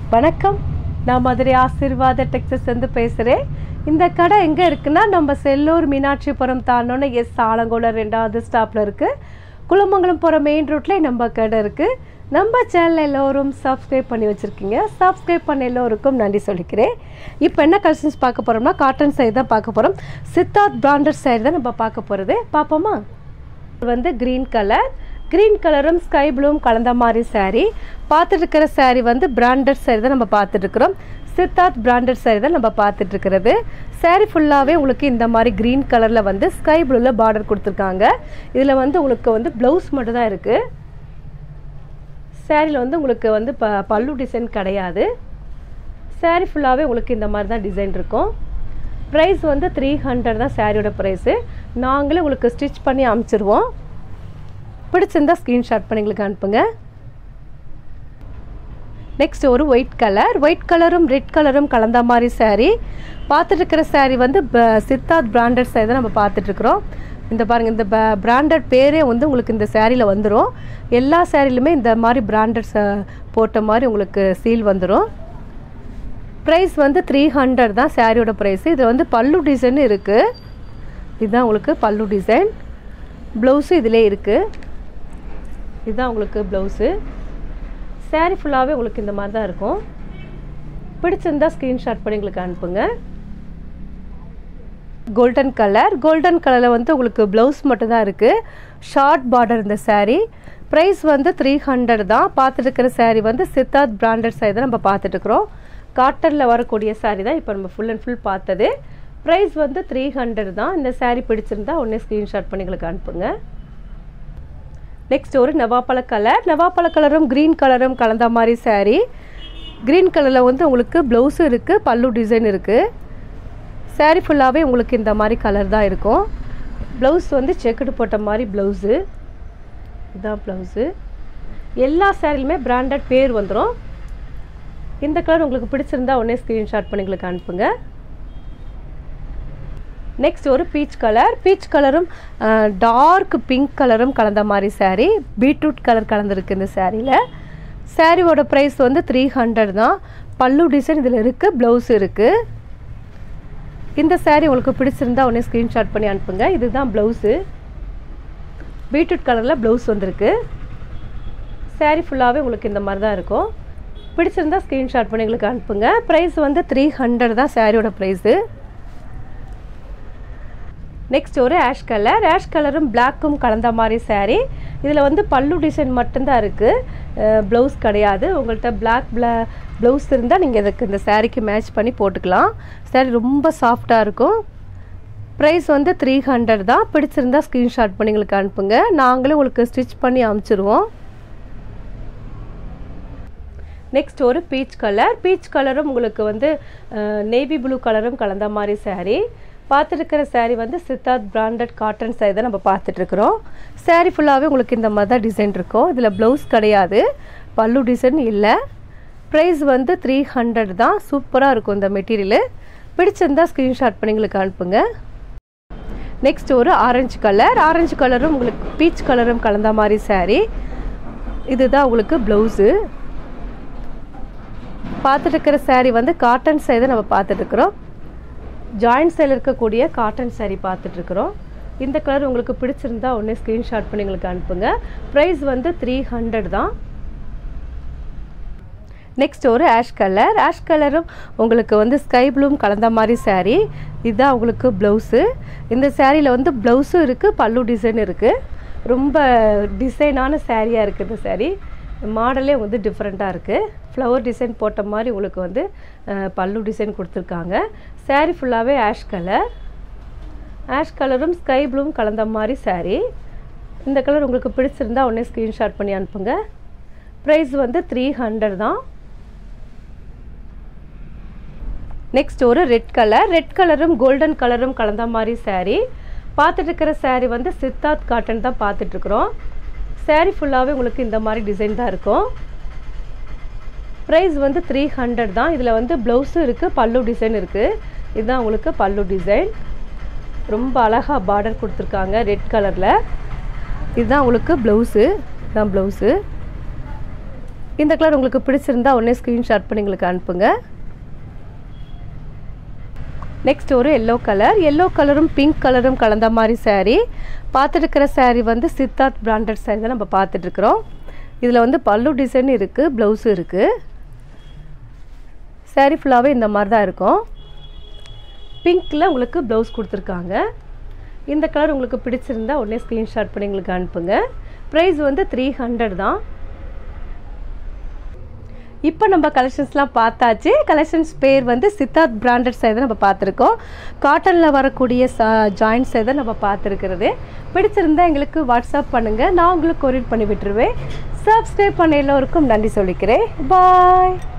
வணக்கம் நான் மதுரை ஆசீர்வாத டெக்ஸஸ் வந்து பேசுகிறேன் இந்த கடை எங்கே இருக்குன்னா நம்ம செல்லூர் மீனாட்சிபுரம் தாண்டோன்னு எஸ் ஆலங்கோலம் ரெண்டாவது ஸ்டாப்பில் இருக்குது குளமங்கலம் போகிற மெயின் ரோட்டில் நம்ம கடை இருக்குது நம்ம சேனல் எல்லோரும் சப்ஸ்கிரைப் பண்ணி வச்சுருக்கீங்க சப்ஸ்கிரைப் பண்ண எல்லோருக்கும் நன்றி சொல்லிக்கிறேன் இப்போ என்ன கலெக்ஷன்ஸ் பார்க்க போகிறோம்னா காட்டன் saree தான் பார்க்க போகிறோம் சித்தார்த் பிராண்டட் saree தான் நம்ம பார்க்க போகிறது பார்ப்போமா இது வந்து க்ரீன் கலர் க்ரீன் கலரும் ஸ்கை ப்ளூவும் கலந்த மாதிரி saree பார்த்துட்டு இருக்கிற saree வந்து பிராண்டட் saree தான் நம்ம பார்த்துட்டு இருக்கிறோம் சித்தார்த் பிராண்டட் saree தான் நம்ம பார்த்துட்டு இருக்கிறது saree ஃபுல்லாகவே உங்களுக்கு இந்த மாதிரி க்ரீன் கலரில் வந்து ஸ்கை ப்ளூவில் பார்டர் கொடுத்துருக்காங்க இதில் வந்து உங்களுக்கு வந்து ப்ளவுஸ் மட்டும் தான் இருக்குது சேரீயில் வந்து உங்களுக்கு வந்து ப பல்லு டிசைன் கிடையாது saree ஃபுல்லாகவே உங்களுக்கு இந்த மாதிரி தான் டிசைன் இருக்கும் ப்ரைஸ் வந்து த்ரீ ஹண்ட்ரட் தான் சாரியோட ப்ரைஸு நாங்களே உங்களுக்கு ஸ்டிச் பண்ணி அமுச்சிருவோம் பிடிச்சிருந்தா ஸ்க்ரீன்ஷாட் பண்ணி எங்களுக்கு அனுப்புங்க நெக்ஸ்ட் ஒரு ஒயிட் கலர் ஒயிட் கலரும் ரெட் கலரும் கலந்த மாதிரி saree பார்த்துட்டு இருக்கிற saree வந்து ப- சித்தார்த் பிராண்டட் saree தான் நம்ம பார்த்துட்ருக்குறோம் இந்த பாருங்கள் இந்த பிராண்டட் பேரே வந்து உங்களுக்கு இந்த சேரீயில் வந்துடும் எல்லா சேரீலுமே இந்த மாதிரி பிராண்டட் போட்ட மாதிரி உங்களுக்கு சீல் வந்துடும் ப்ரைஸ் வந்து த்ரீ ஹண்ட்ரட் தான் சாரியோட ப்ரைஸ் இது வந்து பல்லு டிசைன் இருக்குது இதுதான் உங்களுக்கு பல்லு டிசைன் ப்ளவுஸு இதிலே இருக்குது இதுதான் உங்களுக்கு ப்ளவுஸு saree ஃபுல்லாகவே உங்களுக்கு இந்த மாதிரி தான் இருக்கும் பிடிச்சிருந்தா ஸ்க்ரீன்ஷாட் பண்ணி எங்களுக்கு அனுப்புங்க கோல்டன் கலர் கோல்டன் கலரில் வந்து உங்களுக்கு ப்ளவுஸ் மட்டும் தான் இருக்குது ஷார்ட் பார்டர் இந்த saree ப்ரைஸ் வந்து த்ரீ ஹண்ட்ரட் தான் பார்த்துட்டு இருக்கிற saree வந்து சித்தார்த் பிராண்டட் saree தான் நம்ம பார்த்துட்ருக்குறோம் காட்டனில் வரக்கூடிய saree தான் இப்போ நம்ம ஃபுல் அண்ட் ஃபுல் பார்த்தது ப்ரைஸ் வந்து த்ரீ ஹண்ட்ரட் தான் இந்த saree பிடிச்சிருந்தா உடனே ஸ்க்ரீன்ஷாட் பண்ணி எங்களுக்கு அனுப்புங்க நெக்ஸ்ட் ஒரு நவாப்பழ கலர் நவாப்பழ கலரும் க்ரீன் கலரும் கலந்த மாதிரி saree க்ரீன் கலரில் வந்து உங்களுக்கு ப்ளவுஸும் இருக்குது பல்லு டிசைன் இருக்குது saree ஃபுல்லாகவே உங்களுக்கு இந்த மாதிரி கலர் தான் இருக்கும் ப்ளவுஸ் வந்து செக்குடு போட்ட மாதிரி ப்ளவுஸு இதுதான் ப்ளவுஸு எல்லா சேரீலுமே பிராண்டட் பேர் வந்துடும் இந்த கலர் உங்களுக்கு பிடிச்சிருந்தா உடனே ஸ்க்ரீன்ஷாட் பண்ணி எங்களுக்கு அனுப்புங்க நெக்ஸ்ட் ஒரு பீச் கலர் பீச் கலரும் டார்க் பிங்க் கலரும் கலந்த மாதிரி saree பீட்ரூட் கலர் கலந்துருக்கு இந்த சாரியில் சாரியோட ப்ரைஸ் வந்து த்ரீ ஹண்ட்ரட் தான் பல்லு டிசைன் இதில் இருக்குது ப்ளவுஸ் இருக்குது இந்த saree உங்களுக்கு பிடிச்சிருந்தா உடனே ஸ்க்ரீன்ஷாட் பண்ணி அனுப்புங்க இதுதான் ப்ளவுஸு பீட்ரூட் கலரில் ப்ளவுஸ் வந்திருக்கு saree ஃபுல்லாகவே உங்களுக்கு இந்த மாதிரி தான் இருக்கும் பிடிச்சிருந்தா ஸ்க்ரீன்ஷாட் பண்ணி எங்களுக்கு அனுப்புங்க ப்ரைஸ் வந்து த்ரீ ஹண்ட்ரட் தான் சாரியோட ப்ரைஸு நெக்ஸ்ட் ஒரு ஆஷ் கலர் ஆஷ் கலரும் பிளாக்கும் கலந்த மாதிரி saree இதில் வந்து பல்லு டிசைன் மட்டும்தான் இருக்குது ப்ளவுஸ் கிடையாது உங்கள்கிட்ட பிளாக் ப்ளா ப்ளவுஸ் இருந்தால் நீங்கள் இதுக்கு இந்த சாரீக்கு மேட்ச் பண்ணி போட்டுக்கலாம் saree ரொம்ப சாஃப்டாக இருக்கும் ப்ரைஸ் வந்து த்ரீ ஹண்ட்ரட் தான் பிடிச்சிருந்தா ஸ்க்ரீன்ஷாட் பண்ணி எங்களுக்கு அனுப்புங்க நாங்களே உங்களுக்கு ஸ்டிச் பண்ணி அனுப்பிச்சிருவோம் நெக்ஸ்ட் ஒரு பீச் கலர் பீச் கலரும் உங்களுக்கு வந்து நேவி ப்ளூ கலரும் கலந்த மாதிரி saree பார்த்துருக்கிற saree வந்து சித்தார்த் பிராண்டட் காட்டன் saree தான் நம்ம பார்த்துட்ருக்குறோம் saree ஃபுல்லாகவே உங்களுக்கு இந்த மாதிரி தான் டிசைன் இருக்கும் இதில் ப்ளவுஸ் கிடையாது பல்லு டிசைன் இல்லை ப்ரைஸ் வந்து த்ரீ ஹண்ட்ரட் தான் சூப்பராக இருக்கும் இந்த மெட்டீரியலு பிடிச்சிருந்தா ஸ்க்ரீன்ஷாட் பண்ணி எங்களுக்கு அனுப்புங்க நெக்ஸ்ட் ஒரு ஆரஞ்சு கலர் ஆரஞ்சு கலரும் உங்களுக்கு பீச் கலரும் கலந்த மாதிரி saree இதுதான் உங்களுக்கு ப்ளவுஸு பார்த்துட்டு இருக்கிற saree வந்து காட்டன் saree தான் நம்ம பார்த்துட்டு இருக்கிறோம் ஜாயிண்ட் சைடில் இருக்கக்கூடிய காட்டன் saree பார்த்துட்டு இருக்கிறோம் இந்த கலர் உங்களுக்கு பிடிச்சிருந்தா உடனே ஸ்க்ரீன்ஷாட் பண்ணி எங்களுக்கு அனுப்புங்க ப்ரைஸ் வந்து த்ரீ ஹண்ட்ரட் தான் நெக்ஸ்ட் ஒரு ஆஷ் கலர் ஆஷ் கலரும் உங்களுக்கு வந்து ஸ்கை ப்ளூம் கலந்த மாதிரி saree இதுதான் உங்களுக்கு ப்ளவுஸு இந்த சாரியில் வந்து ப்ளவுஸும் இருக்குது பல்லு டிசைன் இருக்குது ரொம்ப டிசைனான சாரியாக இருக்குது இந்த saree மாடலே வந்து டிஃப்ரெண்ட்டாக இருக்குது ஃப்ளவர் டிசைன் போட்ட மாதிரி உங்களுக்கு வந்து அஹ், பல்லு டிசைன் கொடுத்துருக்காங்க saree ஃபுல்லாகவே ஆஷ் கலர் ஆஷ் கலரும் ஸ்கை ப்ளூவும் கலந்த மாதிரி saree இந்த கலர் உங்களுக்கு பிடிச்சிருந்தா உடனே ஸ்க்ரீன்ஷாட் பண்ணி அனுப்புங்க ப்ரைஸ் வந்து த்ரீ ஹண்ட்ரட் தான் நெக்ஸ்ட் ஒரு ரெட் கலர் ரெட் கலரும் கோல்டன் கலரும் கலந்த மாதிரி saree பார்த்துட்டு இருக்கிற saree வந்து சித்தார்த் காட்டன் தான் பார்த்துட்ருக்குறோம் saree ஃபுல்லாகவே உங்களுக்கு இந்த மாதிரி டிசைன் தான் இருக்கும் ப்ரைஸ் வந்து த்ரீ ஹண்ட்ரட் தான் இதில் வந்து ப்ளவுஸும் இருக்குது பல்லு டிசைன் இருக்குது இதுதான் உங்களுக்கு பல்லு டிசைன் ரொம்ப அழகாக பார்டர் கொடுத்துருக்காங்க ரெட் கலரில் இதுதான் உங்களுக்கு ப்ளவுஸு இதுதான் ப்ளவுஸு இந்த கலர் உங்களுக்கு பிடிச்சிருந்தா உடனே ஸ்க்ரீன்ஷாட் பண்ணி எங்களுக்கு அனுப்புங்க நெக்ஸ்ட் ஒரு எல்லோ கலர் எல்லோ கலரும் பிங்க் கலரும் கலந்த மாதிரி saree பார்த்துட்டு இருக்கிற saree வந்து சித்தார்த் பிராண்டட் saree தான் நம்ம பார்த்துட்டு இருக்கிறோம் இதில் வந்து பல்லு டிசைன் இருக்குது ப்ளவுஸும் இருக்குது saree ஃபுல்லாகவே இந்த மாதிரி தான் இருக்கும் பிங்க்கில் உங்களுக்கு ப்ளவுஸ் கொடுத்துருக்காங்க இந்த கலர் உங்களுக்கு பிடிச்சிருந்தா உடனே ஸ்க்ரீன்ஷாட் பண்ணி எங்களுக்கு அனுப்புங்க ப்ரைஸ் வந்து த்ரீ ஹண்ட்ரட் தான் இப்போ நம்ம கலெக்ஷன்ஸ்லாம் பார்த்தாச்சு கலெக்ஷன்ஸ் பேர் வந்து சித்தார்த் பிராண்டட் சைதை நம்ம பார்த்துருக்கோம் காட்டனில் வரக்கூடிய ச ஜாயின்ட் சைதை நம்ம பார்த்துருக்கிறது பிடிச்சிருந்தா எங்களுக்கு வாட்ஸ்அப் பண்ணுங்கள் நான் உங்களுக்கு கொரியர் பண்ணி விட்டுருவேன் சப்ஸ்கிரைப் பண்ண எல்லோருக்கும் நன்றி சொல்லிக்கிறேன் பாய்